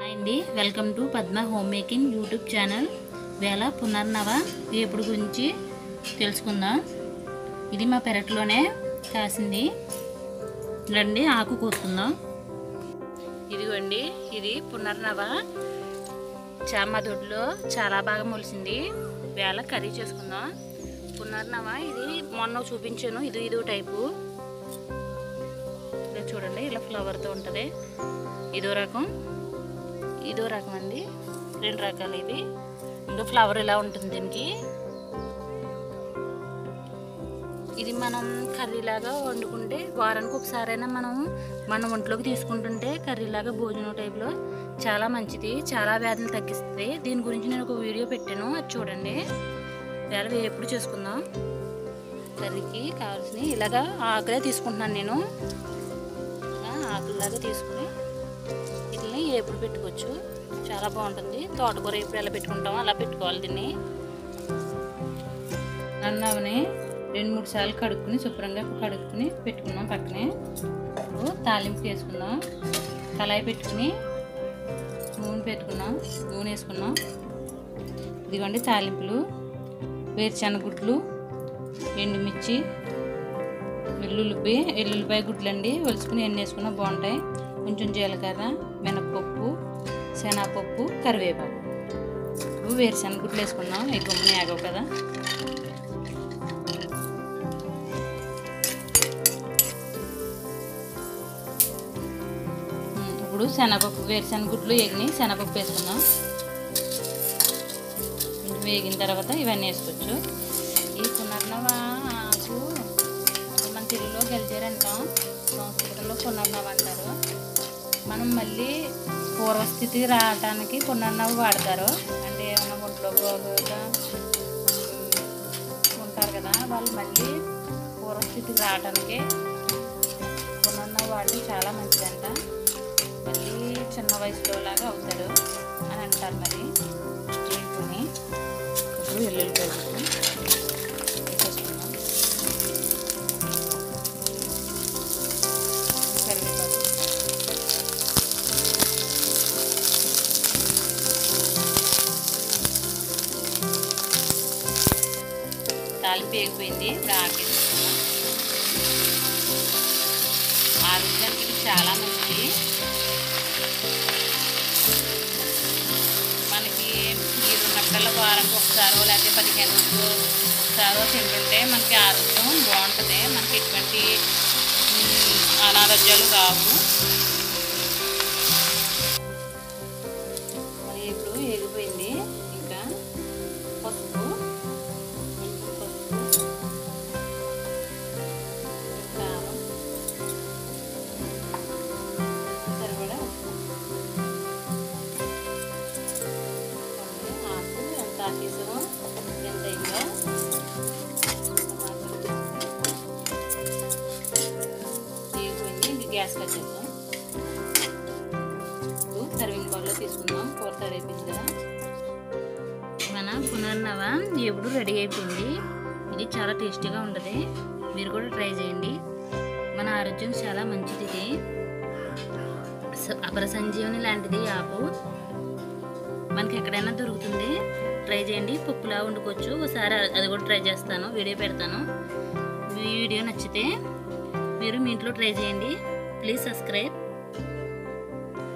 hi అండి welcome to Padma home making YouTube channel వేళ పునర్నవ ఎప్పుడు గురించి తెలుసుకుందాం ఇది మా పెరట్లోనే కాసింది రండి ఆకు కోసుకుందాం ఇదిగోండి ఇది పునర్నవ చామ దొడ్లో చాలా బాగా మొలిసింది వేళ కర్రీ చేసుకుందాం పునర్నవ ఇది మొన్న చూపించాను ఇది ఇదో టైపు ఇలా చూడండి ఇలా ఫ్లవర్తో ఉంటుంది ఇదో రకం ఇదో రకం అండి రెండు రకాలు ఇవి ఇంకా ఫ్లవర్ ఇలా ఉంటుంది దీనికి ఇది మనం కర్రీలాగా వండుకుంటే వారానికి ఒకసారైనా మనం మన ఒంట్లోకి తీసుకుంటుంటే కర్రీలాగా భోజనం టైప్లో చాలా మంచిది చాలా వ్యాధులు తగ్గిస్తుంది దీని గురించి నేను ఒక వీడియో పెట్టాను అది చూడండి వేళ ఎప్పుడు చేసుకుందాం కర్రీకి కావాల్సినవి ఇలాగా ఆకులే తీసుకుంటున్నాను నేను ఇలా ఆకుల్లాగా తీసుకుని వీటిని ఎప్పుడు పెట్టుకోవచ్చు చాలా బాగుంటుంది తోటకూర ఎప్పుడు ఎలా పెట్టుకుంటామో అలా పెట్టుకోవాలి దీన్ని అన్నవని రెండు మూడు సార్లు కడుక్కుని శుభ్రంగా కడుక్కుని పెట్టుకున్నాం పక్కనే ఇప్పుడు తాలింపు వేసుకుందాం కళాయి పెట్టుకుని నూనె పెట్టుకున్నాం నూనె వేసుకున్నాం ఇదిగోండి తాలింపులు వేరుశనగుడ్లు ఎండుమిర్చి వెల్లుల్లిపాయ వెల్లుల్లిపాయ గుడ్లండి ఒలుచుకుని ఎన్ని వేసుకున్నా బాగుంటాయి కొంచెం జీలకర్ర మినపప్పు శనగపప్పు కరివేపాకు ఇప్పుడు వేరుశనగ గుడ్లు వేసుకున్నాం ఈ గుమ్మని ఆగవు కదా ఉమ్, ఇప్పుడు శనగపప్పు వేరుశనగ గుడ్లు ఎగిని శనగపప్పు వేసుకుందాం కొంచెం వేగిన తర్వాత ఇవన్నీ వేసుకోవచ్చు ఈ పునర్నవ ఆకు మన తెలుగులో గెలిచారంటాం సంస్కృతంలో పునర్నవ అంటారు మనం మళ్ళీ పూర్వస్థితికి రావడానికి పునర్నవ వాడతారు అంటే ఏమైనా ఒంట్లో బాగోగా ఉమ్, ఉంటారు కదా వాళ్ళు మళ్ళీ పూర్వస్థితికి రావడానికి పునర్నవ వాడడం చాలా మంచిదంట మళ్ళీ చిన్న వయసులో లాగా అవుతారు అని అంటారు మరి వేసుకుని ఇప్పుడు వెల్లుల్లి వేసేసుకున్నాం కరివేపాకు తాలింపు వేగిపోయింది ఇప్పుడు ఆకేసుకున్నాం ఆరోగ్యానికి ఇది చాలా మంచిది మనకి మీరు ఉన్నప్పుడల్లా వారానికి ఒకసారో లేకపోతే పదిహేను రోజులు ఒకసారో తింటుంటే మనకి ఆరోగ్యం బాగుంటుంది మనకి ఎటువంటి మ్, అనారోగ్యాలు రావు మరి ఇప్పుడు ఎగిపోయింది ఇంకా పసుపు కొంచెం పసుపు కారం సరిపడా ఉప్పు కొన్ని ఆకు ఎంత ఆకేసామో ఎంత అయిందో తీగిపోయింది ఇంక గ్యాస్ కట్టేద్దాం ఇప్పుడు సర్వింగ్ బౌల్లో తీసుకుందాం కూర తరైపోయింది కదా మన పునర్నవ ఎప్పుడు రెడీ అయిపోయింది ఇది చాలా టేస్టీగా ఉంటుంది మీరు కూడా ట్రై చేయండి మన ఆరోగ్యం చాలా మంచిది ఇది స- అపర సంజీవని లాంటిది ఈ ఆకు మనకి ఎక్కడైనా దొరుకుతుంది ట్రై చేయండి పప్పులా వండుకోవచ్చు ఒకసారి అ- అది కూడా ట్రై చేస్తాను వీడియో పెడతాను ఈ వీడియో నచ్చితే మీరు మీ ఇంట్లో ట్రై చేయండి ప్లీజ్ సబ్స్క్రైబ్